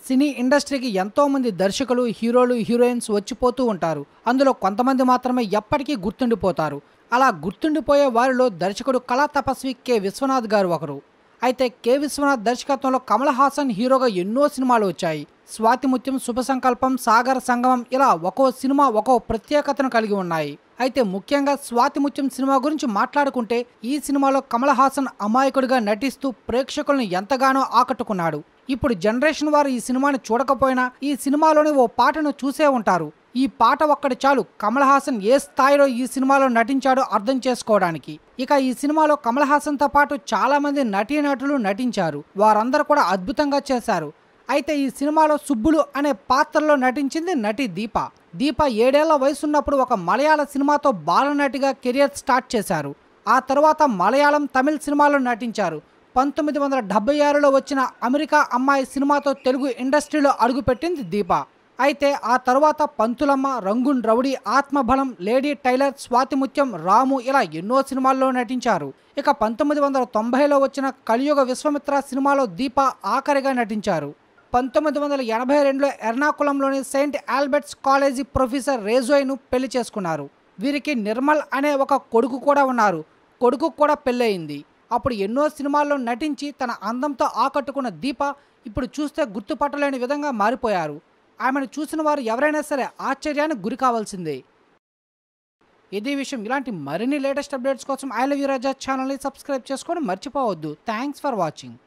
సినీ ఇండస్ట్రీకి ఎంతో మంది దర్శకులు హీరోలు హీరోయిన్స్ వచ్చిపోతూ ఉంటారు అందులో కొంతమంది మాత్రమే ఎప్పటికీ గుర్తుండిపోతారు అలా గుర్తుండిపోయే వారిలో దర్శకుడు కళా తపస్వి కె విశ్వనాథ్ గారు ఒకరు అయితే కె విశ్వనాథ్ దర్శకత్వంలో కమల్ హాసన్ హీరోగా ఎన్నో సినిమాలు వచ్చాయి స్వాతిముత్యం శుభ సంకల్పం సాగర సంగమం ఇలా ఒక్కో సినిమా ఒక్కో ప్రత్యేకతను కలిగి ఉన్నాయి అయితే ముఖ్యంగా స్వాతిముత్యం సినిమా గురించి మాట్లాడుకుంటే ఈ సినిమాలో కమల్ హాసన్ అమాయకుడిగా నటిస్తూ ప్రేక్షకులను ఎంతగానో ఆకట్టుకున్నాడు ఇప్పుడు జనరేషన్ వారు ఈ సినిమాని చూడకపోయినా ఈ సినిమాలోని ఓ పాటను చూసే ఉంటారు ఈ పాట ఒక్కటి చాలు కమల్ హాసన్ ఏ స్థాయిలో ఈ సినిమాలో నటించాడో అర్థం చేసుకోవడానికి ఇక ఈ సినిమాలో కమల్ హాసన్తో పాటు చాలా మంది నటీనటులు నటించారు వారందరూ కూడా అద్భుతంగా చేశారు అయితే ఈ సినిమాలో సుబ్బులు అనే పాత్రలో నటించింది నటి దీప దీప ఏడేళ్ల వయసున్నప్పుడు ఒక మలయాళ సినిమాతో బాలనటిగా కెరియర్ స్టార్ట్ చేశారు ఆ తర్వాత మలయాళం తమిళ్ సినిమాలో నటించారు పంతొమ్మిది వందల డెబ్బై ఆరులో వచ్చిన అమెరికా అమ్మాయి సినిమాతో తెలుగు ఇండస్ట్రీలో అడుగుపెట్టింది దీప అయితే ఆ తర్వాత Panthulamma Rangoon Rowdy Atmabalam Lady Tailor Swathimuthyam Ramu ఇలా ఎన్నో సినిమాల్లో నటించారు ఇక పంతొమ్మిది వందల తొంభైలో వచ్చిన కలియుగ విశ్వమిత్ర సినిమాలో దీప ఆఖరిగా నటించారు పంతొమ్మిది వందల ఎనభై రెండులో ఎర్నాకుళంలోని సెయింట్ ఆల్బర్ట్స్ కాలేజీ ప్రొఫెసర్ రేజోయ్ను పెళ్లి చేసుకున్నారు వీరికి నిర్మల్ అనే ఒక కొడుకు కూడా ఉన్నారు కొడుకు కూడా పెళ్ళయింది అప్పుడు ఎన్నో సినిమాల్లో నటించి తన అందంతో ఆకట్టుకున్న దీప ఇప్పుడు చూస్తే గుర్తుపట్టలేని విధంగా మారిపోయారు ఆమెను చూసిన వారు ఎవరైనా సరే ఆశ్చర్యానికి గురి కావాల్సిందే ఇదే విషయం ఇలాంటి మరిన్ని లేటెస్ట్ అప్డేట్స్ కోసం ఐ లవ్ యూ రాజా ఛానల్ని సబ్స్క్రైబ్ చేసుకొని మర్చిపోవద్దు థ్యాంక్స్ ఫర్ వాచింగ్